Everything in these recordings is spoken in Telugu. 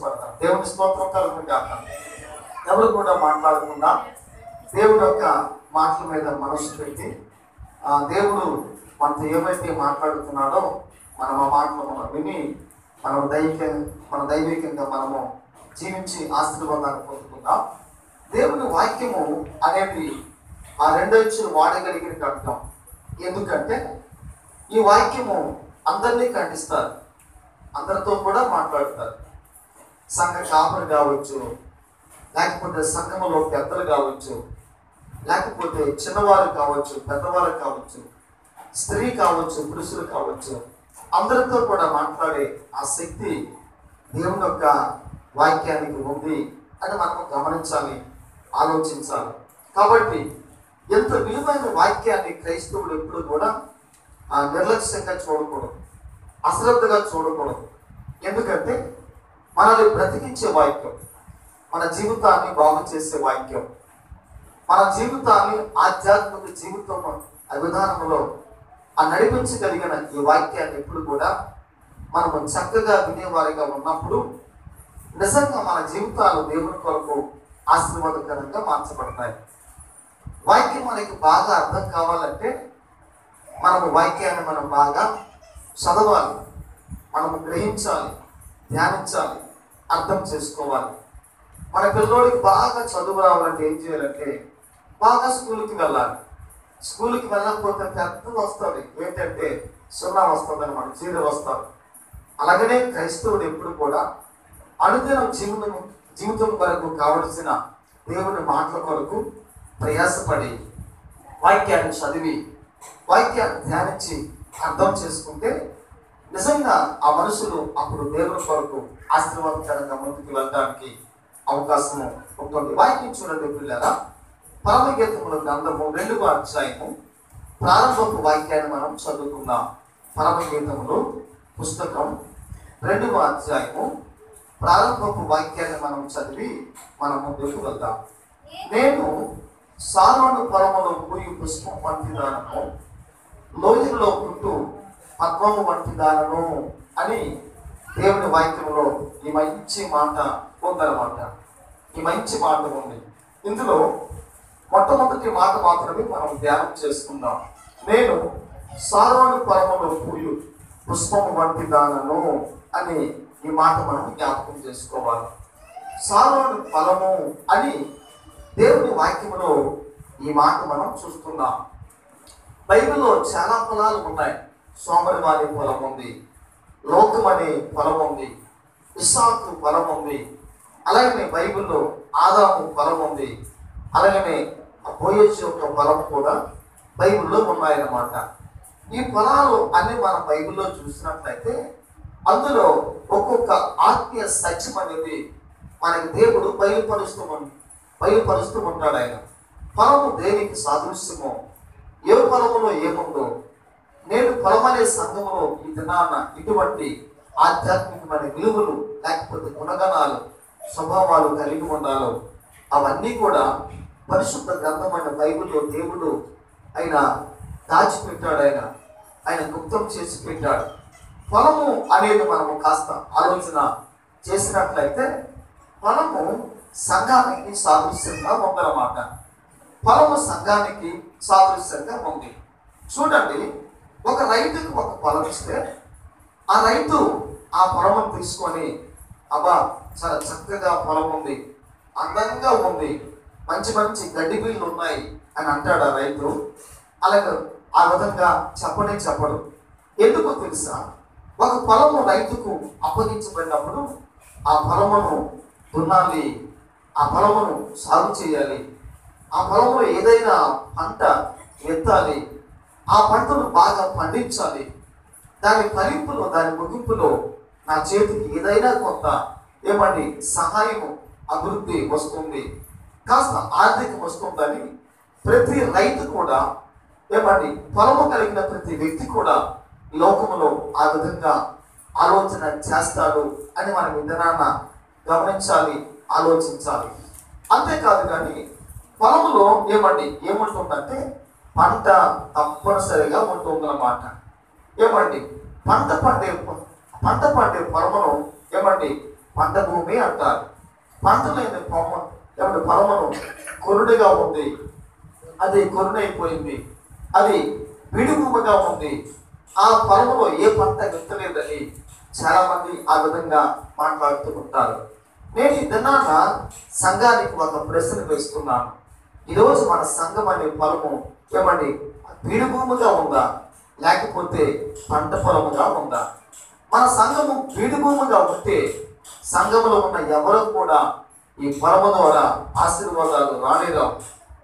పడతాం. దేవుని స్తోత్రం కలుగును గాక ఎవరు కూడా మాట్లాడకుండా దేవుడు యొక్క మాటల మీద మనసు పెట్టి ఆ దేవుడు మనతో ఏమైతే మాట్లాడుతున్నాడో మనం ఆ మాటలు మనం విని మనం దైవిక మన దైవికంగా మనము జీవించి ఆశీర్వాదాన్ని పొందుకుందాం దేవుని వాక్యము అనేది ఆ రెండో ఇచ్చిన వాడగలిగిన కట్టడం ఎందుకంటే ఈ వాక్యము అందరినీ ఖండిస్తారు అందరితో కూడా మాట్లాడతారు సంఘ కాపరి కావచ్చు లేకపోతే సంఘములో పెద్దలు కావచ్చు లేకపోతే చిన్నవారు కావచ్చు పెద్దవారు కావచ్చు స్త్రీ కావచ్చు పురుషులు కావచ్చు అందరితో కూడా మాట్లాడే ఆ శక్తి దేవుని యొక్క వాక్యానికి ఉంది అని మనం గమనించాలి ఆలోచించాలి కాబట్టి ఎంత విలువైన వాక్యాన్ని క్రైస్తవుడు ఎప్పుడు కూడా ఆ, నిర్లక్ష్యంగా చూడకూడదు అశ్రద్ధగా చూడకూడదు ఎందుకంటే మనల్ని బ్రతికించే వాక్యం మన జీవితాన్ని బాగు చేసే వాక్యం మన జీవితాన్ని ఆధ్యాత్మిక జీవితం ఆ విధానంలో ఆ నడిపించగలిగిన ఈ వాక్యాన్ని ఎప్పుడు కూడా మనము చక్కగా వినేవారిగా ఉన్నప్పుడు నిజంగా మన జీవితాలు దేవుని కొరకు ఆశీర్వాదకరంగా మార్చబడతాయి వాక్యం మనకి బాగా అర్థం కావాలంటే మనము వాక్యాన్ని మనం బాగా చదవాలి మనము గ్రహించాలి ధ్యానించాలి అర్థం చేసుకోవాలి మన పిల్లోడికి బాగా చదువు రావాలంటే ఏం చేయాలంటే బాగా స్కూల్కి వెళ్ళాలి స్కూల్కి వెళ్ళకపోతే పెద్దది వస్తుంది ఏంటంటే సున్నా వస్తుందని మన జీరో వస్తారు అలాగనే క్రైస్తవుడు ఎప్పుడు కూడా అనుదినం జీవితం జీవితం కొరకు కావలసిన దేవుని మాటల కొరకు ప్రయాసపడి వాక్యాన్ని చదివి వాక్యాన్ని ధ్యానించి అర్థం చేసుకుంటే నిజంగా ఆ మనుషులు అప్పుడు దేవుని కొరకు ఆశీర్వాదకరంగా ముందుకు వెళ్ళడానికి అవకాశం ఉంటుంది వాక్యం చూడండి పిల్లరా పరమగీతముల గ్రంథము రెండవ అధ్యాయము ప్రారంభపు వాక్యాన్ని మనం చదువుకుందాం పరమగీతములు పుస్తకం రెండవ అధ్యాయము ప్రారంభపు వాక్యాన్ని మనం చదివి మనం ముందుకు వెళ్దాం నేను సారోను పొలములో పూయి పుష్పం వంటి దానము లోయలో పుట్టు పద్మము వంటి దానను అని దేవుని వాక్యంలో ఈ మంచి మాట ఉందన్నమాట ఈ మంచి మాట ఉంది ఇందులో మొట్టమొదటి మాట మాత్రమే మనం ధ్యానం చేసుకుందాం నేను సారోని పొలములో పూయు పుష్పము వంటి దానను అని ఈ మాట మనం జ్ఞాపకం చేసుకోవాలి సారోని ఫలము అని దేవుని వాక్యములో ఈ మాట మనం చూస్తున్నాం బైబిల్లో చాలా పొలాలు ఉన్నాయి సోమరివారి పొలం ఉంది లోకం అనే పొలం ఉంది ఇస్సాకు పొలం ఉంది అలాగనే బైబిల్లో ఆదాము పొలం ఉంది అలాగనే బోయస్ యొక్క పొలం కూడా బైబిల్లో ఉన్నాయన్నమాట ఈ పొలాలు అన్ని మనం బైబిల్లో చూసినట్లయితే అందులో ఒక్కొక్క ఆత్మీయ సత్యం అనేది మనకి దేవుడు బయలుపరుస్తూ ఉం- బయలుపరుస్తూ ఉంటాడు ఆయన పొలము దేనికి సాదృశ్యమో ఏ పొలములో ఏముందో నేను పొలమనే సంఘములో ఈ దినాన ఇటువంటి ఆధ్యాత్మికమైన విలువలు లేకపోతే గుణగణాలు స్వభావాలు కలిగి ఉండాలో అవన్నీ కూడా పరిశుద్ధ గ్రంథమైన బైబిల్లో దేవుడు ఆయన దాచిపెట్టాడు ఆయన ఆయన గుప్తం చేసి పెట్టాడు పొలము అనేది మనము కాస్త ఆలోచన చేసినట్లయితే పొలము సంఘానికి సాదృశ్యంగా ఉందన్నమాట పొలము సంఘానికి సాదృశ్యంగా ఉంది చూడండి ఒక రైతుకి ఒక పొలం ఇస్తే ఆ రైతు ఆ పొలము తీసుకొని అబ్బా చాలా చక్కగా పొలం ఉంది అందంగా ఉంది మంచి మంచి గడ్డి బిళ్ళు ఉన్నాయి అని అంటాడు ఆ రైతు అలాగే ఆ విధంగా చెప్పనే చెప్పడు ఎందుకో తెలుసా ఒక పొలము రైతుకు అప్పగించబడినప్పుడు ఆ పొలమును దున్నాలి ఆ పొలమును సాగు చేయాలి ఆ పొలంలో ఏదైనా పంట ఎత్తాలి ఆ పంటను బాగా పండించాలి దాని ఫలింపులో దాని ముగింపులో నా చేతికి ఏదైనా కొంత ఏమండి సహాయము అభివృద్ధి వస్తుంది కాస్త ఆర్థికం వస్తుందని ప్రతి రైతు కూడా ఏమండి పొలము కలిగిన ప్రతి వ్యక్తి కూడా ఈ లోకములో ఆ విధంగా ఆలోచన చేస్తాడు అని మనం విధానాన్న గమనించాలి ఆలోచించాలి అంతేకాదు కానీ పొలంలో ఏమండి ఏముంటుందంటే పంట తప్పనిసరిగా ఉంటుందన్నమాట ఏమండి పంట పండే పంట పండే పొలమును ఏమండి పంట భూమి అంటారు పంట లేని పొమ్మ ఏమంటే పొలమును కొరుడుగా ఉంది అది కొరుడైపోయింది అది విడిభూమిగా ఉంది ఆ పొలంలో ఏ పంట విత్తలేదని చాలా మంది ఆ విధంగా మాట్లాడుతూ ఉంటారు నేను ఈ దినాన సంఘానికి ఒక ప్రశ్న వేస్తున్నాను ఈరోజు మన సంఘం అనే పొలము ఏమండి బీడుభూమిగా ఉందా లేకపోతే పంట పొలముగా ఉందా మన సంఘము బీడుభూమిగా ఉంటే సంఘములో ఉన్న ఎవరు కూడా ఈ పొలము ద్వారా ఆశీర్వాదాలు రానిరావు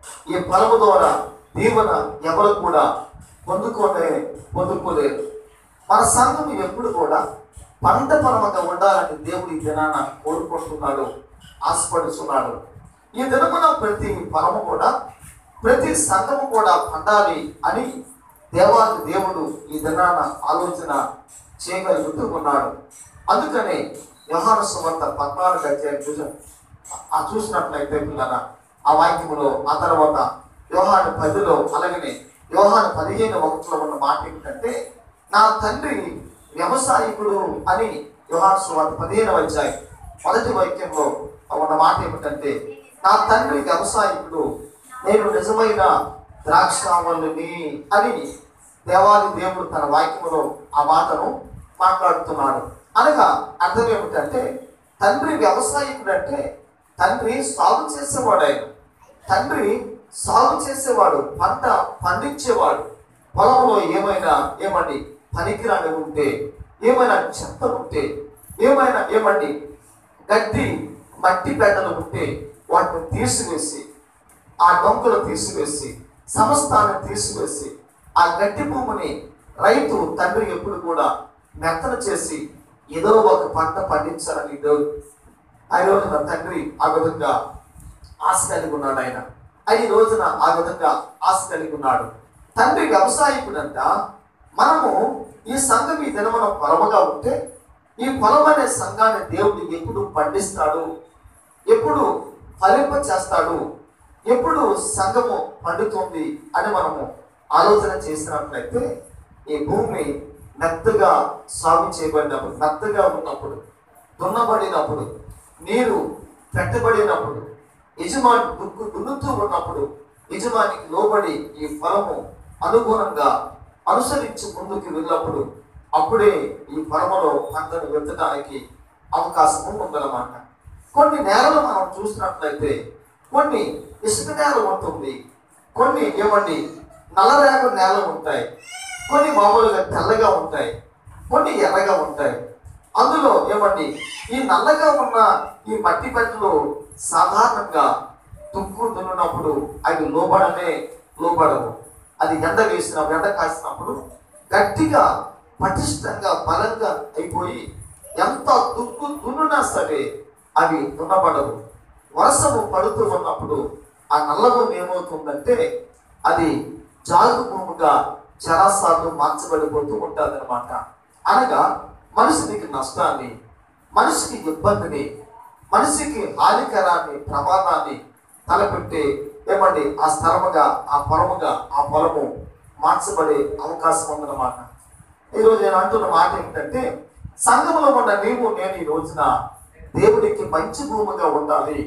ఈ ఫలము ద్వారా దీవెన ఎవరు కూడా పొందుకోలే పొందుకోలేరు మన సంఘం ఎప్పుడు కూడా పంట పరమగా ఉండాలని దేవుడు ఈ దినాన కోరుకుంటున్నాడు ఆశపడుతున్నాడు ఈ దినమున ప్రతి ఫలము కూడా ప్రతి సంఘము కూడా పండాలి అని దేవాది దేవుడు ఈ దినాన ఆలోచన చేయగలుగుతూ ఉన్నాడు అందుకనే వ్యవహార సువార్త పద్నాలుగు అధ్యాయం చూసాం ఆ చూసినట్లయితే పిల్లరా ఆ వాక్యములో ఆ తర్వాత వ్యవహార పదిలో అలాగనే వ్యవహార పదిహేను ఒకటిలో ఉన్న మాట ఏమిటంటే నా తండ్రి వ్యవసాయకుడు అని వ్యవహార సువార్త పదిహేను అధ్యాయం మొదటి వాక్యంలో ఉన్న మాట ఏమిటంటే నా తండ్రి వ్యవసాయకుడు నేను నిజమైన ద్రాక్షావల్లిని అని దేవాది దేవుడు తన వాక్యములో ఆ మాటను మాట్లాడుతున్నాడు అనగా అర్థం ఏమిటంటే తండ్రి వ్యవసాయకుడు అంటే తండ్రి సాగు చేసేవాడు ఆయన తండ్రి సాగు చేసేవాడు పంట పండించేవాడు పొలంలో ఏమైనా ఏమండి పనికిరాని ఉంటే ఏమైనా చెత్త ఉంటే ఏమైనా ఏమండి గడ్డి మట్టి బెడ్డలు ఉంటే వాటిని తీసివేసి ఆ డొంకలు తీసివేసి సమస్తాన్ని తీసివేసి ఆ గడ్డి భూమిని రైతు తండ్రి ఎప్పుడు కూడా మెత్తన చేసి ఏదో ఒక పంట పండించాలని దేవుడు ఆ రోజున తండ్రి ఆ విధంగా ఆశ కలిగి ఉన్నాడు ఆయన ఆ ఈ రోజున ఆ విధంగా ఆశ కలిగి ఉన్నాడు తండ్రి వ్యవసాయకుడంట మనము ఈ సంఘం ఈ దినమున పొలముగా ఉంటే ఈ పొలం అనే సంఘాన్ని దేవుడు ఎప్పుడు పండిస్తాడు ఎప్పుడు ఫలింప చేస్తాడు ఎప్పుడు సంఘము పండుతుంది అని మనము ఆలోచన చేసినట్లయితే ఈ భూమి మెత్తగా సాగు చేయబడినప్పుడు మెత్తగా ఉన్నప్పుడు దున్నబడినప్పుడు నీరు పెట్టబడినప్పుడు యజమాని దుక్కు దున్నుతూ ఉన్నప్పుడు యజమానికి లోబడి ఈ ఫలము అనుగుణంగా అనుసరించి ముందుకు వెళ్ళినప్పుడు అప్పుడే ఈ ఫలములో పంటను వెతడానికి అవకాశం ఉందన్నమాట కొన్ని నేలలు మనం చూసినట్లయితే కొన్ని ఇసుక నేల ఉంటుంది కొన్ని ఏమండి నల్లరేగ నేలలు ఉంటాయి కొన్ని మామూలుగా తెల్లగా ఉంటాయి కొన్ని ఎర్రగా ఉంటాయి అందులో ఏమండి ఈ నల్లగా ఉన్న ఈ మట్టి పెట్టలు సాధారణంగా తుక్కు దున్నినప్పుడు అవి లోబడనే లోబడవు అది ఎండ వేసిన ఎండ కాసినప్పుడు గట్టిగా పటిష్టంగా బలంగా అయిపోయి ఎంత తుక్కు దున్నునా సరే అవి దున్నబడవు వర్షము పడుతూ ఉన్నప్పుడు ఆ నల్లభూమి ఏమవుతుందంటే అది జాగు భూమిగా చాలాసార్లు మార్చబడిపోతూ ఉంటుంది అనమాట అనగా మనిషికి నష్టాన్ని మనిషికి ఇబ్బందిని మనిషికి హానికరాన్ని ప్రమాదాన్ని తలపెట్టే ఏమండి ఆ స్థలముగా ఆ పొలముగా ఆ పొలము మార్చబడే అవకాశం ఉందన్నమాట ఈరోజు నేను అంటున్న మాట ఏంటంటే సంఘంలో ఉన్న నీవు నేను ఈ రోజున దేవుడికి మంచి భూమిగా ఉండాలి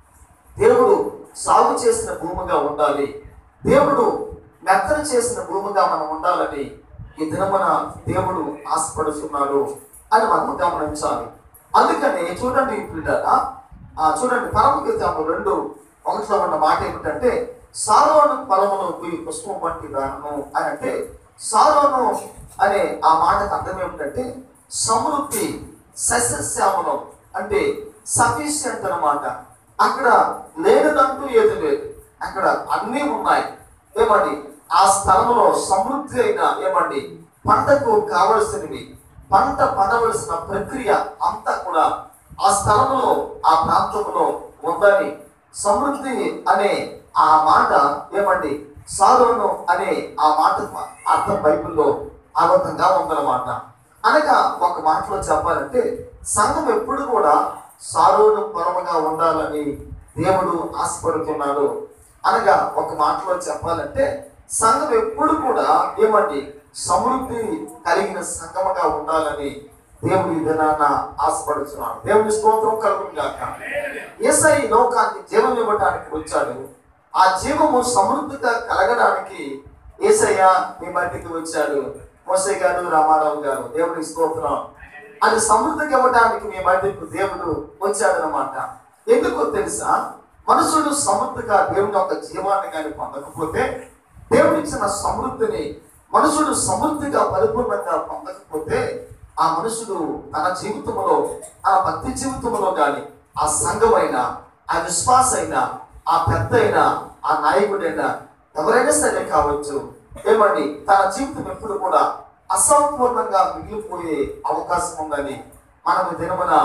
దేవుడు సాగు చేసిన భూమిగా ఉండాలి దేవుడు మెత్తన చేసిన భూమిగా మనం ఉండాలని ఈ దినమున దేవుడు ఆశపడుతున్నాడు అని మనం గమనించాలి అందుకని చూడండి పిల్లరా ఆ చూడండి పరమగీతము రెండు ఒకటిలో ఉన్న మాట ఏమిటంటే సారోను పొలమును పోయి పుష్పం వంటి దానము అని అంటే సారోను అనే ఆ మాటకు అర్థం ఏమిటంటే సమృద్ధి సస్యశ్యామలం అంటే సఫిషియంట్ అన్నమాట అక్కడ లేనిదంటూ ఏది లేదు అక్కడ అన్నీ ఉన్నాయి ఏమండి ఆ స్థలంలో సమృద్ధి అయిన ఏమండి పంటకు కావలసినవి పంట పండవలసిన ప్రక్రియ అంతా కూడా ఆ స్థలంలో ఆ ప్రాంతంలో ఉందని సమృద్ధి అనే ఆ మాట ఏమండి సాధువును అనే ఆ మాట అర్థం బైబిల్లో అబద్ధంగా ఉందన్నమాట అనగా ఒక మాటలో చెప్పాలంటే సంఘం ఎప్పుడు కూడా సారోను పరమగా ఉండాలని దేవుడు ఆశపడుతున్నాడు అనగా ఒక మాటలో చెప్పాలంటే సంఘం ఎప్పుడు కూడా ఏమండి సమృద్ధి కలిగిన సంఘముగా ఉండాలని దేవుడు ఈ దినాన ఆశపడుతున్నాడు దేవుని స్తోత్రం కలుగును గాక ఏసై ఈ లోకానికి జీవం ఇవ్వడానికి వచ్చాడు ఆ జీవము సమృద్ధిగా కలగడానికి ఏసయ్య మీ మధ్యకి వచ్చాడు మోసయ్య గారు రామారావు గారు దేవుని స్తోత్రం అది సమృద్ధిగా ఇవ్వడానికి మీ మధ్యకు దేవుడు వచ్చాడనమాట ఎందుకో తెలుసా మనుషుడు సమృద్ధిగా దేవుని యొక్క జీవాన్ని కానీ పొందకపోతే దేవుడిచ్చిన సమృద్ధిని మనుషుడు సమృద్ధిగా పరిపూర్ణంగా పొందకపోతే ఆ మనుషుడు తన జీవితంలో ఆ భక్తి జీవితంలో కానీ ఆ సంఘమైనా ఆ విశ్వాస అయినా ఆ పెద్ద అయినా ఆ నాయకుడైనా ఎవరైనా సరే కావచ్చు ఏమండి తన జీవితం ఎప్పుడు కూడా అసంపూర్ణంగా మిగిలిపోయే అవకాశం ఉందని మనం ఈ దినమున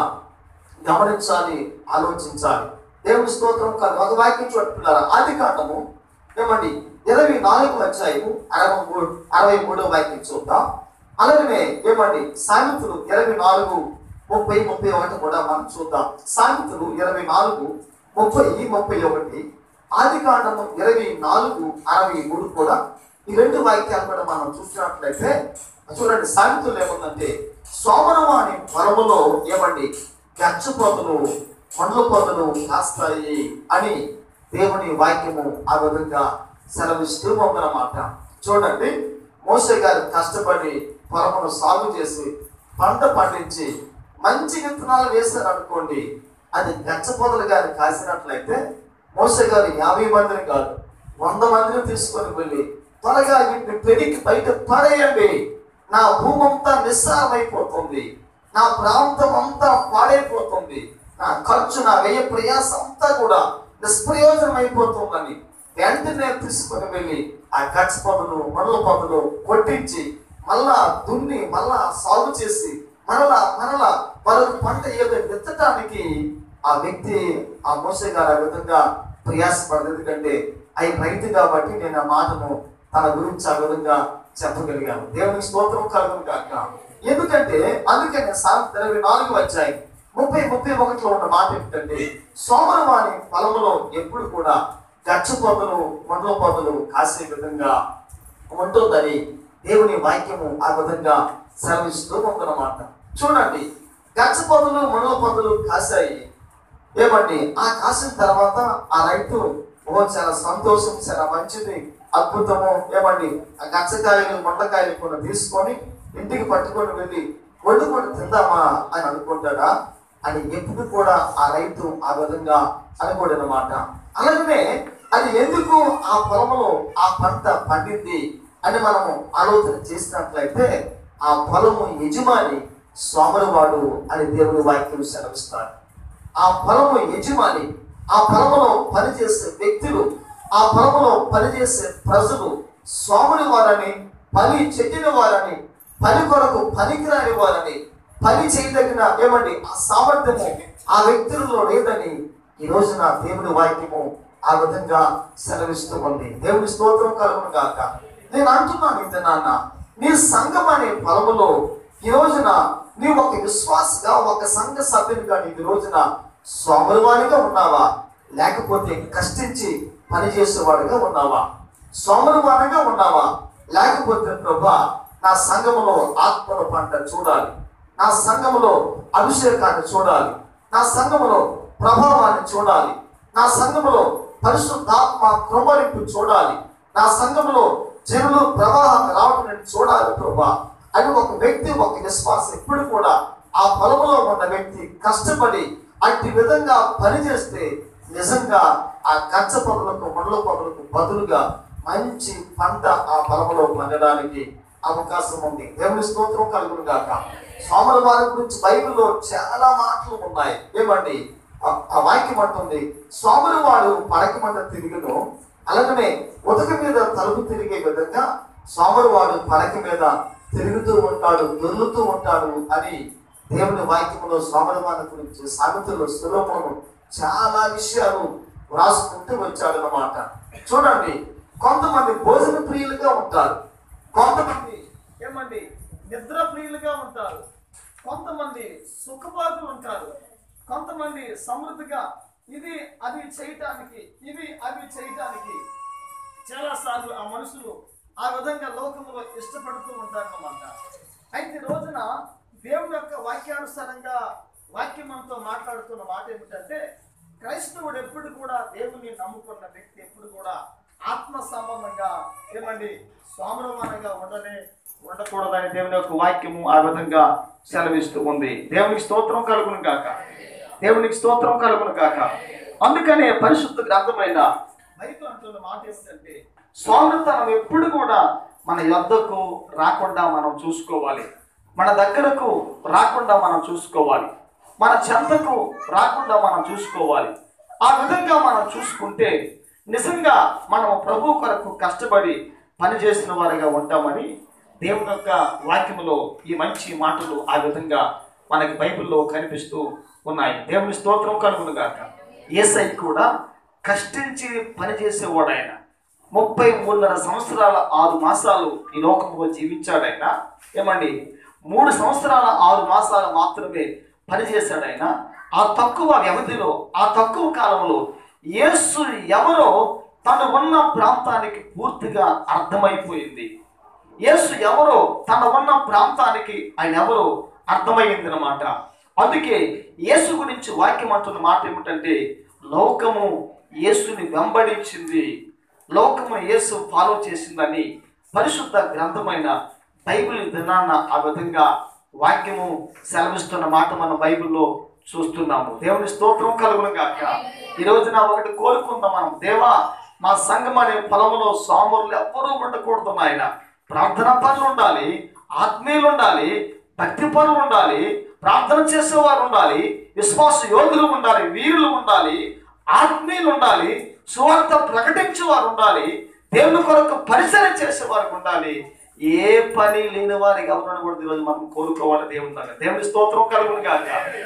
గమనించాలి ఆలోచించాలి దేవుని స్తోత్రం కాదు ఒక వాక్యం చూడుతున్నారా ఆది కాండము ఏమండి ఇరవై నాలుగు అధ్యాయము అరవై మూడు అరవై మూడో వాక్యం చూద్దాం అలాగనే ఏమండి సామెతలు ఇరవై నాలుగు ముప్పై ముప్పై ఒకటి కూడా మనం చూద్దాం సామెతలు ఇరవై నాలుగు ముప్పై ముప్పై ఒకటి ఆది కాండము ఇరవై నాలుగు అరవై మూడు కూడా ఈ రెండు వాక్యాలు కూడా మనం చూసినట్లయితే చూడండి సామెతలు ఏముందంటే సోమరవాణి పొలములో ఏమండి గచ్చ పొదలు పండ్ల పొదలు కాస్తాయి అని దేవుని వాక్యము ఆ విధంగా సెలవిస్తూ ఉందన్నమాట చూడండి మోసే గారు కష్టపడి పొలమును సాగు చేసి పంట పండించి మంచి విత్తనాలు వేశారు అనుకోండి అది గచ్చ పొదలు గారి కాసినట్లయితే మోసే గారు యాభై మందిని కాదు వంద మందిని తీసుకొని వెళ్ళి త్వరగా వీటిని పెరిగి బయట పడేయండి నా భూమి అంతా నిస్సారమైపోతుంది నా ప్రాంతం అంతా పాడైపోతుంది నా ఖర్చు నా వ్యయ ప్రయాసం అంతా కూడా నిష్ప్రయోజనం అయిపోతుందని వెంటనే తీసుకొని వెళ్ళి ఆ గచ్చ పొదలు మొదల పొదలు కొట్టించి మళ్ళా దున్ని మళ్ళా సాగు చేసి మరలా మరలా మరొక పంట ఏదో విత్తటానికి ఆ వ్యక్తి ఆ మోసే గారు ఆ విధంగా ప్రయాసపడదు ఎందుకంటే ఆయన రైతు కాబట్టి నేను ఆ మాటను తన గురించి ఆ విధంగా చెప్పగలిగాను దేవునికి స్తోత్రం కలుగును కాక ఎందుకంటే అందుకనే సామెత ఇరవై నాలుగు వచ్చాయి ముప్పై ముప్పై ఒకటిలో ఉన్న మాట ఏమిటంటే సోమరవాణి పొలంలో ఎప్పుడు కూడా గచ్చ పొదలు మొండల పొదలు కాసే విధంగా ఉంటుందని దేవుని వాక్యము ఆ విధంగా సెలవిస్తూ ఉందన్నమాట చూడండి గచ్చ పొదలు మొండల పొదలు కాసాయి ఏమండి ఆ కాసిన తర్వాత ఆ రైతు ఓ చాలా సంతోషం చాలా మంచిది అద్భుతము ఏమండి ఆ గచ్చకాయలు మొండకాయలు కూడా తీసుకొని ఇంటికి పట్టుకొని వెళ్ళి వండుకొని తిందామా అని అనుకుంటాడా అని ఎప్పుడు కూడా ఆ రైతు ఆ విధంగా అనుకోడు అనమాట అలాగనే అది ఎందుకు ఆ పొలంలో ఆ పంట పండింది అని మనము ఆలోచన చేసినట్లయితే ఆ పొలము యజమాని సోమరవాడు అని దేవుని వాక్యం సెలవిస్తాడు ఆ పొలము యజమాని ఆ పొలములో పనిచేసే వ్యక్తులు ఆ పొలములో పనిచేసే ప్రజలు స్వాముని వారని పని చెందిన వారని పని కొరకు పనికిరాని వారని పని చేయదగిన ఏమండి ఆ సామర్థ్యము ఆ వ్యక్తులలో లేదని ఈ రోజున దేవుని వాక్యము ఆ విధంగా సెలవిస్తూ ఉంది దేవుని స్తోత్రం కలుగును గాక నేను అంటున్నాను ఇంత నాన్న నీ సంఘం అనే పొలములో ఈ రోజున నీ ఒక విశ్వాసగా ఒక సంఘ సభ్యునిగా నీకు ఈ రోజున సోమరివాడిగా ఉన్నావా లేకపోతే కష్టించి పనిచేసేవాడిగా ఉన్నావా సోమరివాడిగా ఉన్నావా లేకపోతే ప్రభా నా సంఘములో ఆత్మల పంట చూడాలి నా సంఘములో అభిషేకాన్ని చూడాలి నా సంఘములో ప్రభావాన్ని చూడాలి నా సంఘములో పరిశుద్ధాత్మ కృపరింపు చూడాలి నా సంఘములో జనులు ప్రవాహం రావడం నేను చూడాలి ప్రభా అని ఒక వ్యక్తి ఒక విశ్వాసం ఎప్పుడు కూడా ఆ పొలంలో ఉన్న వ్యక్తి కష్టపడి అట్టి విధంగా పనిచేస్తే నిజంగా ఆ కచ్చ పొదలకు మొదల పొదలకు బదులుగా మంచి పంట ఆ పొలంలో పండడానికి అవకాశం ఉంది దేవుని స్తోత్రం కలుగును గాక సోమరవారి గురించి బైబిల్లో చాలా మాటలు ఉన్నాయి ఏమండి ఆ- ఆ వాక్యం అంటుంది సోమరవాడు పడక మంట తిరుగును అలాగనే ఉదక మీద తలుపు తిరిగే విధంగా సోమరవాడు పడక మీద తిరుగుతూ ఉంటాడు దొర్లుతూ ఉంటాడు అని దేవుని వాక్యంలో సోమరవాని గురించి సామెతలు సులభము చాలా విషయాలు వ్రాసుకుంటూ వచ్చాడనమాట చూడండి కొంతమంది భోజన ప్రియులుగా ఉంటారు కొంతమంది ఏమండి నిద్ర ప్రియులుగా ఉంటారు కొంతమంది సుఖభాగులు ఉంటారు కొంతమంది సమృద్ధిగా ఇది అది చేయటానికి ఇవి అవి చేయటానికి చాలా సార్లు ఆ మనుషులు ఆ విధంగా లోకంలో ఇష్టపడుతూ ఉంటారన్నమాట అయితే ఈ రోజున దేవుని యొక్క వాక్యానుసారంగా వాక్యం మనతో మాట్లాడుతున్న మాట ఏమిటంటే క్రైస్తవుడు ఎప్పుడు కూడా దేవుని నమ్ముకున్న వ్యక్తి ఎప్పుడు కూడా ఆత్మ సంబంధంగా ఏమండి స్వామరమానంగా ఉండనే ఉండకూడదని దేవుని యొక్క వాక్యము ఆ విధంగా సెలవిస్తూ ఉంది దేవునికి స్తోత్రం కలుగును కాక దేవునికి స్తోత్రం కలుగును కాక అందుకనే పరిశుద్ధ గ్రంథమైన బైబిల్ అంటున్న మాట ఏమిటంటే స్వామితనం ఎప్పుడు కూడా మన యొద్దకు రాకుండా మనం చూసుకోవాలి మన దగ్గరకు రాకుండా మనం చూసుకోవాలి మన చెంతకు రాకుండా మనం చూసుకోవాలి ఆ విధంగా మనం చూసుకుంటే నిజంగా మనం ప్రభు కొరకు కష్టపడి పనిచేసిన వారిగా ఉంటామని దేవుని యొక్క వాక్యములో ఈ మంచి మాటలు ఆ విధంగా మనకి బైబిల్లో కనిపిస్తూ ఉన్నాయి దేవుని స్తోత్రం కలుగును గాక ఏసై కూడా కష్టించి పనిచేసేవాడు ఆయన ముప్పై మూడున్నర సంవత్సరాల ఆరు మాసాలు ఈ లోకంలో జీవించాడు ఆయన ఏమండి మూడు సంవత్సరాల ఆరు మాసాలు మాత్రమే పనిచేశాడు ఆయన ఆ తక్కువ వ్యవధిలో ఆ తక్కువ కాలంలో యేసు ఎవరో తను ఉన్న ప్రాంతానికి పూర్తిగా అర్థమైపోయింది యేసు ఎవరో తన ఉన్న ప్రాంతానికి ఆయన ఎవరో అర్థమైంది అనమాట అందుకే యేసు గురించి వాక్యం అంటున్న మాట ఏమిటంటే లోకము యేసుని వెంబడించింది లోకము యేసు ఫాలో చేసిందని పరిశుద్ధ గ్రంథమైన బైబిల్ దినాన్న ఆ విధంగా వాక్యము సెలవిస్తున్న మాట మన బైబిల్లో చూస్తున్నాము దేవుని స్తోత్రం కలుగును గాక ఈ రోజున ఒకటి కోరుకుందాం మనం దేవా మా సంఘం అనే పొలంలో స్వాములు ఎవ్వరూ ఉండకూడదు నాయన ప్రార్థన పనులు ఉండాలి ఆత్మీయులు ఉండాలి భక్తి పనులు ఉండాలి ప్రార్థన చేసేవారు ఉండాలి విశ్వాస యోధులు ఉండాలి వీరులు ఉండాలి ఆత్మీయులు ఉండాలి సువార్త ప్రకటించేవారు ఉండాలి దేవుని కొరకు పరిచయం చేసేవారు ఉండాలి ఏ పని లేని వారికి ఎవరు కూడా ఈరోజు మనం కోరుకోవాలి దేవుని దగ్గర దేవుని స్తోత్రం కలుగును కాక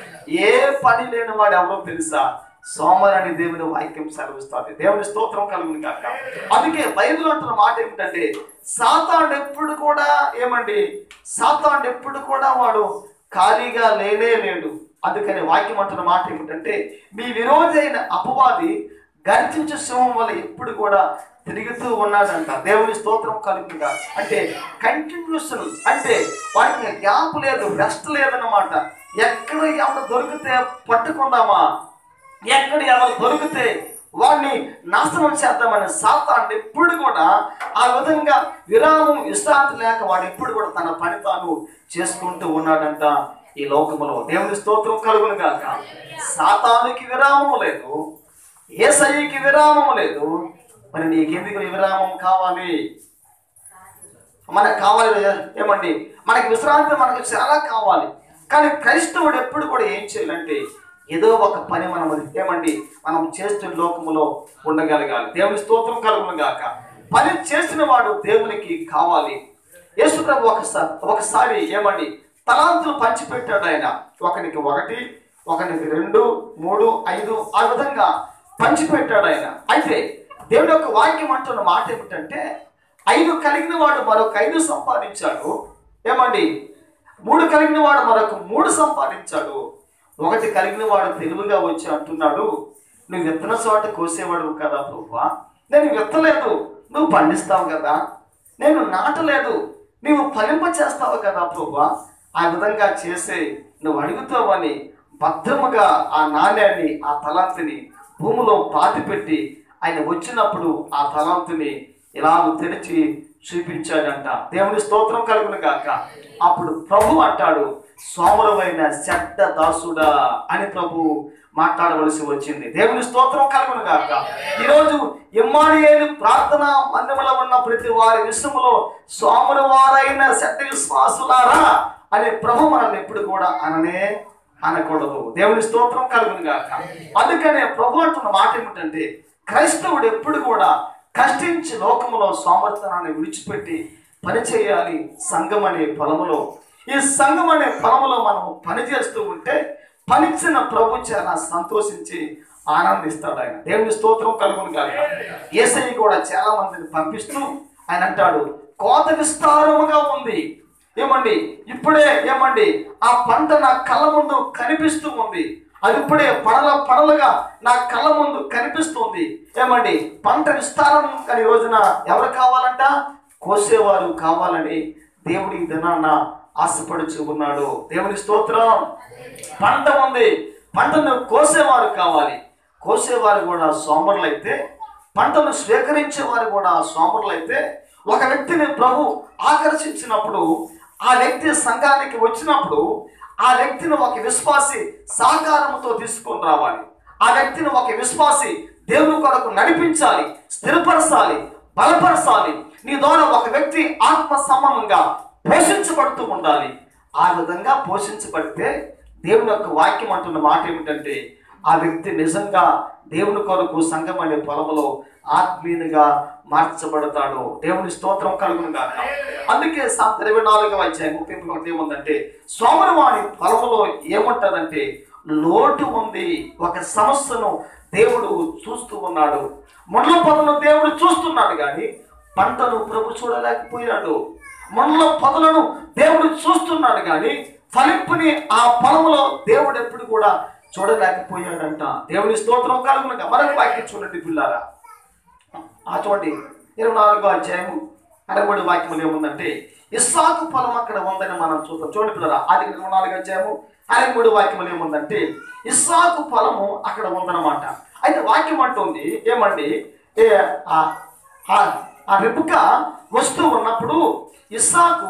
ఏ పని లేని వాడు ఎవరో తెలుసా సోమరని దేవుని వాక్యం సెలవిస్తుంది దేవుని స్తోత్రం కలుగును కాక అందుకే బైబిల్ అంటున్న మాట ఏమిటంటే సాతాండు ఎప్పుడు కూడా ఏమండి సాతాండు ఎప్పుడు కూడా వాడు ఖాళీగా లేనే లేడు అందుకని వాక్యం అంటున్న మాట ఏమిటంటే మీ విరోధి అయిన అపవాది గర్జించే సింహం వల్ల ఎప్పుడు కూడా తిరుగుతూ ఉన్నాడంట దేవుని స్తోత్రం కలుగుగా అంటే కంటిన్యూషన్ అంటే వాడికి గ్యాప్ లేదు రెస్ట్ లేదన్నమాట ఎక్కడ ఎవరు దొరికితే పట్టుకుందామా ఎక్కడ ఎవరు దొరికితే వాడిని నాశనం చేద్దామని సాతాన్ని ఎప్పుడు కూడా ఆ విధంగా విరామం విశ్రాంతి లేక వాడు ఎప్పుడు కూడా తన పని తాను చేసుకుంటూ ఉన్నాడంట ఈ లోకములో దేవుని స్తోత్రం కలుగును గాక సాతానికి విరామం లేదు ఏసయ్యకి విరామం లేదు మరి నీకెందుకు విరామం కావాలి మనకు కావాలి ఏమండి మనకి విశ్రాంతి మనకు చాలా కావాలి కానీ క్రైస్తవుడు ఎప్పుడు కూడా ఏం చేయాలంటే ఏదో ఒక పని మనం ఏమండి మనం చేస్తున్న లోకములో ఉండగలగాలి దేవుని స్తోత్రం కలుగును గాక పని చేసిన వాడు దేవునికి కావాలి యేసు ప్రభు ఒకసారి ఒకసారి ఏమండి తలాంతులు పంచిపెట్టాడు ఆయన ఒకనికి ఒకటి ఒకనికి రెండు మూడు ఐదు ఆ విధంగా పంచిపెట్టాడు ఆయన అయితే దేవుని యొక్క వాక్యం అంటున్న మాట ఏమిటంటే ఐదు కలిగిన వాడు మరొక ఐదు సంపాదించాడు ఏమండి మూడు కలిగిన వాడు మరొక మూడు సంపాదించాడు ఒకటి కలిగిన వాడు తెలివిగా వచ్చి అంటున్నాడు నువ్వు విత్తన చోట కోసేవాడు కదా ప్రభువా నేను విత్తలేదు నువ్వు పండిస్తావు కదా నేను నాటలేదు నీవు ఫలింప చేస్తావు కదా ప్రభువా ఆ విధంగా చేసే నువ్వు అడుగుతావని భద్రముగా ఆ నాణ్యాన్ని ఆ తలాంతిని భూమిలో పాతిపెట్టి ఆయన వచ్చినప్పుడు ఆ తలాంతిని ఇలా తెరిచి చూపించాడంట దేవుని స్తోత్రం కలుగును గాక అప్పుడు ప్రభు అంటాడు సోమరమైన చెడ్డ దాసుడా అని ప్రభు మాట్లాడవలసి వచ్చింది దేవుని స్తోత్రం కలుగును గాక ఈరోజు ఇమ్మానియేలు ప్రార్థన మందిరంలో ఉన్న ప్రతి వారి విషయంలో సోమరు వారైన చెడ్డ విశ్వాసులారా అనే ప్రభు మనల్ని ఎప్పుడు కూడా అననే అనకూడదు దేవుని స్తోత్రం కలుగును గాక అందుకనే ప్రభు అంటున్న మాట ఏమిటంటే క్రైస్తవుడు ఎప్పుడు కూడా కష్టించి లోకములో సోమర్థనాన్ని విడిచిపెట్టి పని చేయాలి సంఘం అనే పొలములో ఈ సంఘం అనే పొలములో మనము పని చేస్తూ ఉంటే పనిచ్చిన ప్రభు చాలా సంతోషించి ఆనందిస్తాడు ఆయన దేవుని స్తోత్రం కలుగును గాక ఏసై కూడా చాలా మందిని పంపిస్తూ ఆయన అంటాడు కోత విస్తారముగా ఉంది ఏమండి ఇప్పుడే ఏమండి ఆ పంట నా కళ్ళ ముందు కనిపిస్తూ ఉంది అది ఇప్పుడే పడల పడలుగా నా కళ్ళ ముందు కనిపిస్తుంది ఏమండి పంట విస్తారం కానీ ఈ రోజున ఎవరు కావాలంట కోసేవారు కావాలని దేవుడి దినాన్న ఆశపడుచు ఉన్నాడు దేవుని స్తోత్రం పంట ఉంది పంటను కోసేవారు కావాలి కోసేవారు కూడా సోమరులైతే పంటను స్వీకరించేవారు కూడా సోమరులైతే ఒక వ్యక్తిని ప్రభు ఆకర్షించినప్పుడు ఆ వ్యక్తి సంఘానికి వచ్చినప్పుడు ఆ వ్యక్తిని ఒక విశ్వాసి సహకారంతో తీసుకొని రావాలి ఆ వ్యక్తిని ఒక విశ్వాసి దేవుని కొరకు నడిపించాలి స్థిరపరచాలి బలపరచాలి నీ ద్వారా ఒక వ్యక్తి ఆత్మ సమానంగా పోషించబడుతూ ఉండాలి ఆ విధంగా పోషించబడితే దేవుని యొక్క వాక్యం అంటున్న మాట ఏమిటంటే ఆ వ్యక్తి నిజంగా దేవుని కొరకు సంఘం అనే పొలంలో ఆత్మీయునిగా మార్చబడతాడు దేవుని స్తోత్రం కలుగును గాక అందుకే సార్ ఇరవై నాలుగవ అధ్యాయం ముప్పై ఒకటి ఏముందంటే సోమరవాణి పొలంలో ఏముంటదంటే లోటు ఉంది ఒక సమస్యను దేవుడు చూస్తూ ఉన్నాడు మొండ్ల పొదలను దేవుడు చూస్తున్నాడు కానీ పంటను ప్రభు చూడలేకపోయాడు మొండ్ల పొదలను దేవుడు చూస్తున్నాడు కానీ ఫలింపుని ఆ పొలంలో దేవుడు ఎప్పుడు కూడా చూడలేకపోయాడంట దేవుని స్తోత్రం కలుగునక మరొక వాక్యం చూడండి పిల్లారా ఆ చూడండి ఇరవై నాలుగో అధ్యాయము అరవై వాక్యములు ఏముందంటే ఇస్సాకు పొలం అక్కడ ఉందని మనం చూద్దాం చూడండి పిల్లరా అది ఇరవై నాలుగు అధ్యాయము అరవై మూడు వాక్యములు ఏముందంటే ఇస్సాకు పొలము అక్కడ ఉందన్నమాట అయితే వాక్యం అంటుంది ఏమండి ఏ ఆ- ఆ- ఆ రెప్పుక వస్తూ ఉన్నప్పుడు ఇస్సాకు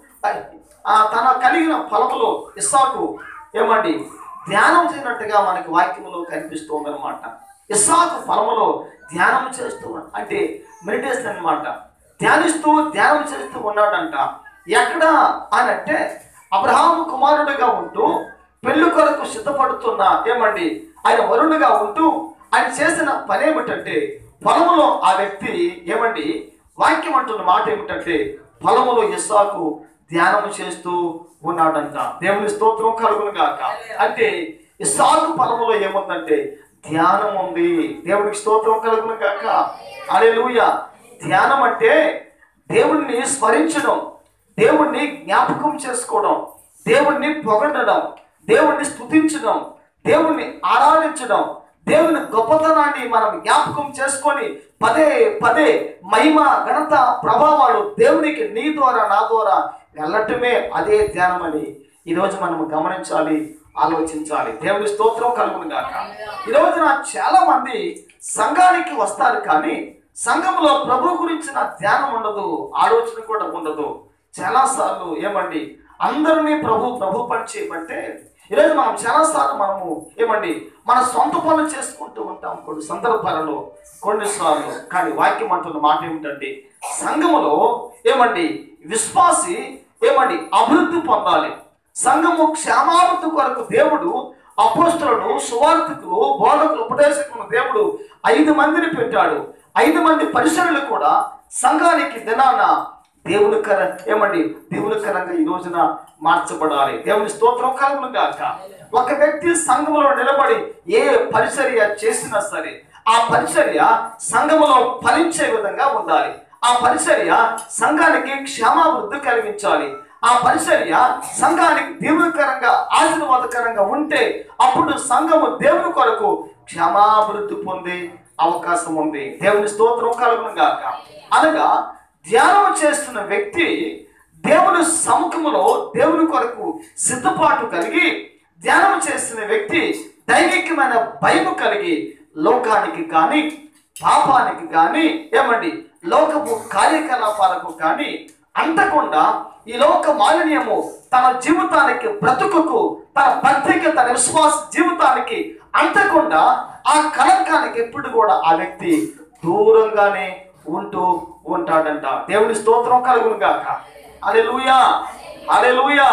ఆ తన కలిగిన పొలములో ఇస్సాకు ఏమండి ధ్యానం చేయనట్టుగా మనకి వాక్యములో కనిపిస్తూ ఉందన్నమాట ఇస్సాకు పొలములో ధ్యానం చేస్తూ ఉన్న- అంటే మెడిటేషన్ అన్నమాట ధ్యానిస్తూ ధ్యానం చేస్తూ ఉన్నాడంట ఎక్కడ అని అంటే అబ్రహాము కుమారుడిగా ఉంటూ పెళ్లి కొరకు సిద్ధపడుతున్న ఏమండి ఆయన వరుణుగా ఉంటూ ఆయన చేసిన పని ఏమిటంటే పొలములో ఆ వ్యక్తి ఏమండి వాక్యం అంటున్న మాట ఏమిటంటే పొలములో ఇస్సాకు ధ్యానం చేస్తూ ఉన్నాడంట దేవుని స్తోత్రం కలుగును గాక అంటే ఇస్సాకు పొలములో ఏముందంటే ధ్యానం ఉంది దేవునికి స్తోత్రం కలుగును గాక అలెలుయ ధ్యానం అంటే దేవుణ్ణి స్మరించడం దేవుణ్ణి జ్ఞాపకం చేసుకోవడం దేవుణ్ణి పొగడడం దేవుణ్ణి స్తుతించడం దేవుణ్ణి ఆరాధించడం దేవుని గొప్పతనాన్ని మనం జ్ఞాపకం చేసుకొని పదే పదే మహిమ ఘనత ప్రభావాలు దేవునికి నీ ద్వారా నా ద్వారా వెళ్ళటమే అదే ధ్యానం అని ఈరోజు మనం గమనించాలి ఆలోచించాలి దేవుని స్తోత్రం కలుగును గాక ఈ రోజున చాలా మంది సంఘానికి వస్తారు కానీ సంఘంలో ప్రభు గురించిన ధ్యానం ఉండదు ఆలోచన కూడా ఉండదు చాలాసార్లు ఏమండి అందరినీ ప్రభు ప్రభు పని చేయమంటే ఈరోజు మనం చాలాసార్లు మనము ఏమండి మన సొంత పనులు చేసుకుంటూ ఉంటాం కొన్ని సందర్భాలలో కొన్నిసార్లు కానీ వాక్యం అంటున్న మాట ఏమిటంటే సంఘములో ఏమండి విశ్వాసి ఏమండి అభివృద్ధి పొందాలి సంఘము క్షేమాభివృద్ధి కొరకు దేవుడు అపోస్తులను సువార్థికులు బోధకులు ఉపదేశకులు దేవుడు ఐదు మందిని పెట్టాడు ఐదు మంది పరిసరులు కూడా సంఘానికి దినాన దేవునికర ఏమండి దేవునికరంగా ఈ రోజున మార్చబడాలి దేవుని స్తోత్రం కలుగును గాక ఒక వ్యక్తి సంఘములో నిలబడి ఏ పరిచర్య చేసినా సరే ఆ పరిచర్య సంఘములో ఫలించే విధంగా ఉండాలి ఆ పరిచర్య సంఘానికి క్షేమాభివృద్ధి కలిగించాలి ఆ పరిచర్య సంఘానికి దేవునికరంగా ఆశీర్వాదకరంగా ఉంటే అప్పుడు సంఘము దేవుని కొరకు క్షమాభివృద్ధి పొందే అవకాశం ఉంది దేవుని స్తోత్రం కలుగును గాక అనగా ధ్యానం చేస్తున్న వ్యక్తి దేవుని సముఖములో దేవుని కొరకు సిద్ధపాటు కలిగి ధ్యానం చేస్తున్న వ్యక్తి దైవికమైన భయము కలిగి లోకానికి కానీ పాపానికి కానీ ఏమండి లోకపు కార్యకలాపాలకు కానీ అంటకుండా ఈ లోక మాలిన్యము తన జీవితానికి బ్రతుకుకు తన భక్తికి తన విశ్వాస జీవితానికి అంటకుండా ఆ కలంకానికి ఎప్పుడు కూడా ఆ వ్యక్తి దూరంగానే ఉంటూ ఉంటాడంట దేవుని స్తోత్రం కలుగును గాక అలెలుయా అలెలుయా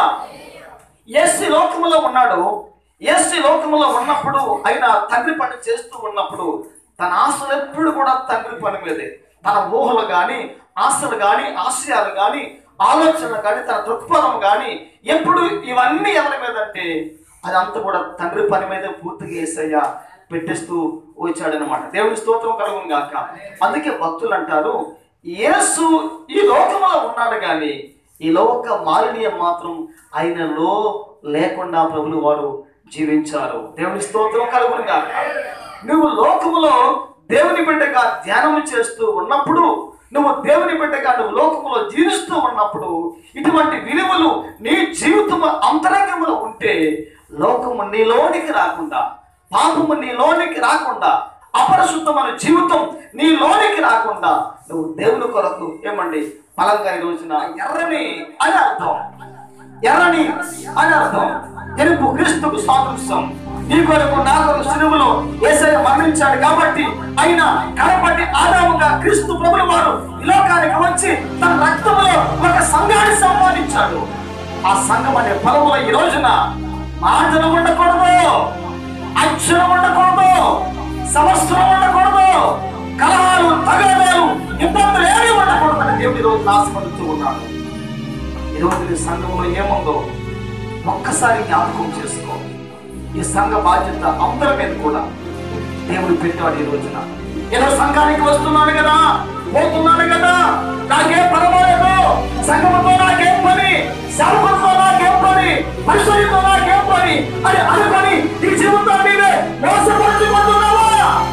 ఎస్సి లోకములో ఉన్నాడు ఎస్సి లోకములో ఉన్నప్పుడు ఆయన తండ్రి పని చేస్తూ ఉన్నప్పుడు తన ఆశలు ఎప్పుడు కూడా తండ్రి పని మీదే తన ఊహలు కానీ ఆశలు కానీ ఆశయాలు కానీ ఆలోచనలు కానీ తన దృక్పథం కానీ ఎప్పుడు ఇవన్నీ ఎవరి మీద అంటే అదంతా కూడా తండ్రి పని మీదే పూర్తిగా వేసయ్య పెట్టేస్తూ వచ్చాడనమాట దేవుని స్తోత్రం కలుగును గాక అందుకే భక్తులు అంటారు యేసు ఈ లోకంలో ఉన్నాడు కానీ ఈ లోక మాలిన్యం మాత్రం ఆయనలో లేకుండా ప్రభులు వారు జీవించారు దేవుని స్తోత్రం కలుగును గాక నువ్వు లోకములో దేవుని బిడ్డగా ధ్యానం చేస్తూ ఉన్నప్పుడు నువ్వు దేవుని బిడ్డగా నువ్వు లోకంలో జీవిస్తూ ఉన్నప్పుడు ఇటువంటి విలువలు నీ జీవితం అంతరంగంలో ఉంటే లోకము నీలోనికి రాకుండా పాపము నీలోనికి రాకుండా అపరిశుద్ధమైన జీవితం నీలోనికి రాకుండా నువ్వు దేవుని కొరకు ఏమండి బలంగా ఈ రోజున ఎర్రని అని అర్థం ఎర్రని అని అర్థం ఎరుపు క్రీస్తుకు స్వాతంత్రం నీ కొరకు నా కొరకు సిలువలో ఏసయ్య మరణించాడు కాబట్టి ఆయన కడపటి ఆదాముగా క్రీస్తు ప్రభుల వారు ఈ లోకానికి వచ్చి తన రక్తములో ఒక సంఘాన్ని సంపాదించాడు ఆ సంఘం అనే పొలములో ఈ రోజున మాటలు ఉండకూడదు అక్షరం ఉండకూడదు సమస్యలు ఉండకూడదు కలహాలు తగాదాలు ఇబ్బందులు ఏమీ ఉండకూడదని దేవుడు ఈ రోజు ఆశపడుతూ ఉన్నాడు ఈరోజు నీ సంఘంలో ఏముందో ఒక్కసారి జ్ఞాపకం చేసుకో ఈ సంఘ బాధ్యత అందరి మీద కూడా దేవుడు పెట్టాడు ఈ రోజున ఏదో సంఘానికి వస్తున్నాను కదా పోతున్నాను కదా నాకేం పర్వాలేదు సంఘముతో నాకేం పని సేవకులతో నాకేం పని పరిశుద్ధితో నాకేం పని అని అనుకొని నీ జీవితం నీవే మోసపరుచుకుంటున్నావా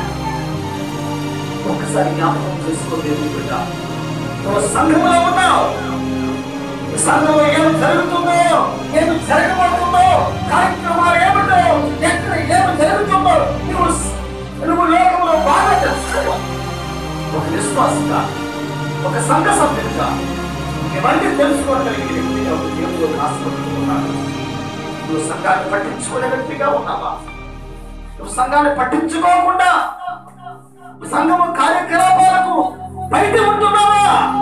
ఒక్కసారి జ్ఞాపకం చేసుకో దేవుడు బిడ్డ నువ్వు సంఘంలో ఉన్నావు ఈ సంఘంలో ఏమి జరుగుతుందో ఏమి జరగబడుతుందో కార్యక్రమాలు ఏమిటో ఎక్కడ ఏమి జరుగుతుందో నువ్వు నువ్వు లోకంలో బాగా తెలుసుకోవాలి ఒక విశ్వాసంగా ఒక సంఘ సభ్యుడిగా ఇవన్నీ తెలుసుకోగలిగిన వ్యక్తిగా ఒక దేవుడు ఆశపడుతున్నాడు నువ్వు సంఘాన్ని పట్టించుకునే వ్యక్తిగా ఉన్నావా నువ్వు సంఘాన్ని పట్టించుకోకుండా సంఘము కార్యకలాపాలకు బయట ఉంటున్నావా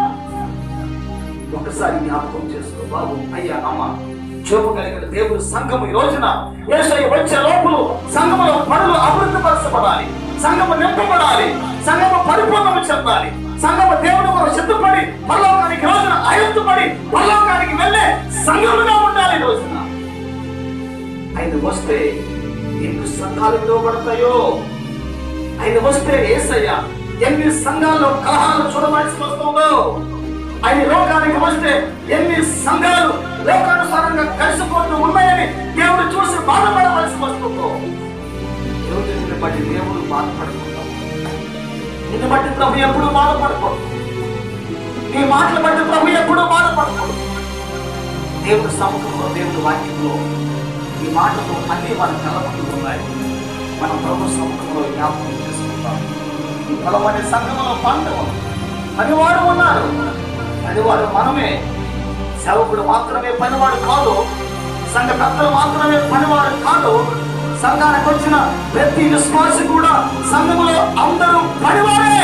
ఒకసారి జ్ఞాపకం చేసుకో బాబు అయ్యా అమ్మ చూపు కలిగిన దేవుడు సంఘము ఈ రోజున ఏసయ్య వచ్చే లోపల సంఘములో పనులు అభివృద్ధి పరచబడాలి సంఘము నింపబడాలి సంఘము పరిపూర్ణము చెందాలి సంఘము దేవుడు కొరకు సిద్ధపడి పరలోకానికి ఈ రోజున ఆయుత్తపడి పరలోకానికి వెళ్ళే సంఘముగా ఉండాలి ఈ రోజున ఆయన వస్తే ఎన్ని సంఘాలు విలువబడతాయో ఆయన వస్తే ఏసయ్య ఎన్ని సంఘాల్లో కలహాలు చూడవలసి వస్తుందో ఆయన లోకానికి వస్తే ఎన్ని సంఘాలు లోకానుసారంగా కలిసిపోతూ ఉన్నాయని దేవుడు చూసి బాధపడవలసి వస్తుందో ఈరోజు నిన్ను బట్టి దేవుడు బాధపడుతున్నాడు నిన్ను బట్టి ప్రభు ఎప్పుడు బాధపడకూడదు నీ మాటలు బట్టి ప్రభు ఎప్పుడు బాధపడకూడదు దేవుడు సముఖంలో దేవుడు వాక్యంలో ఈ మాటలు అన్ని మన కళ్ళ ముందు ఉన్నాయి మనం ప్రభు సముఖంలో జ్ఞాపకం చేసుకుంటాం ఈ పొలం అనే సంఘంలో పంట ఉంది పనివాడు ఉన్నారు పనివాడు మనమే సేవకుడు మాత్రమే పనివాడు కాదు సంఘ పెద్దలు మాత్రమే పనివాడు కాదు సంఘానికి వచ్చిన ప్రతి విశ్వాసి కూడా సంఘములో అందరూ పనివాడే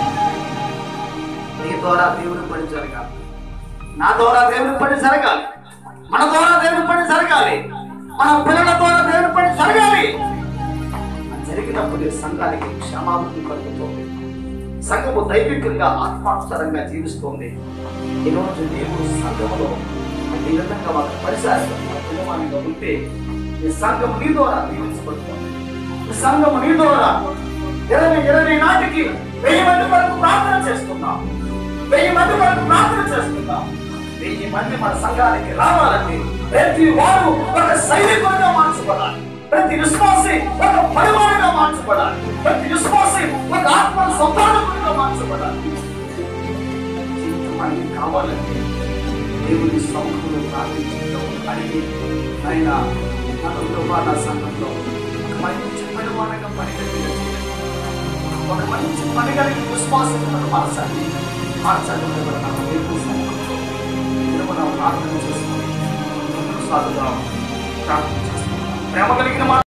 నీ ద్వారా దేవుని పని జరగాలి నా ద్వారా దేవుని పని జరగాలి మన ద్వారా దేవుని పని జరగాలి మన పిల్లల ద్వారా దేవుని పని జరగాలి అది జరిగినప్పుడు సంఘానికి క్షమాభివృద్ధి కలుగుతుంది సంఘము దైవికంగా ఆత్మానుసారంగా జీవిస్తోంది ఈరోజు నీవు సంఘములో ఈ విధంగా ఒక పరిశాశ్వతంగా కుటుంబానికి ఉంటే ఈ సంఘం నీ ద్వారా దీవించబడుతుంది ఈ సంఘం నీ ద్వారా ఇరవై ఇరవై నాటికి వెయ్యి మంది వరకు ప్రార్థన చేస్తున్నాం వెయ్యి మంది వరకు ప్రార్థన చేస్తున్నాం వెయ్యి మంది మన సంఘానికి రావాలంటే ప్రతి వారు ఒక సైనికులుగా మార్చబడాలి ప్రతి విశ్వాసి ఒక పరివారంగా మార్చబడాలి ప్రతి విశ్వాసి ఒక ఆత్మ సంపాదకుడిగా మార్చబడాలి జీవితం మనకి కావాలంటే దేవుని సముఖంలో ప్రార్థించడం అడిగి ఆయన నా కుటుంబ నా సంఘంలో ఒక మంచి పరిమాణంగా పనిగలిగిన ఒక మంచి పని కలిగిన విశ్వాసంగా మార్చాలి మార్చాలి నాకు దేవుని సముఖంలో ఇది మనం ప్రార్థన చేసుకుని సాధుగా ప్రార్థన చేసుకుంటాం ప్రేమ కలిగిన మాట